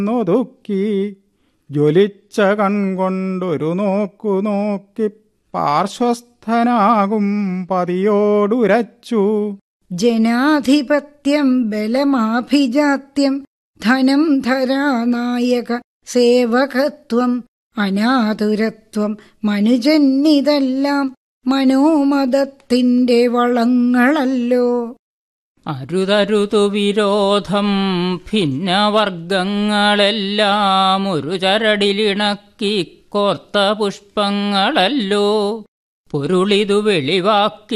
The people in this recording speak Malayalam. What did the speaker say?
ഒതുക്കി ജ്വലിച്ച കൺകൊണ്ടൊരു നോക്കു നോക്കി പാർശ്വസ്ഥനാകും പതിയോടുരച്ചു ജനാധിപത്യം ബലമാഭിജാത്യം ധനം ധരാനായക സേവകത്വം അനാതുരത്വം മനുജന്നിതെല്ലാം മനോമതത്തിന്റെ വളങ്ങളല്ലോ അരുതരുതു വിരോധം ഭിന്നവർഗങ്ങളെല്ലാം ഒരു ചരടിലിണക്കി കോർത്ത പുഷ്പങ്ങളല്ലോ പൊരുളിതു വെളിവാക്കി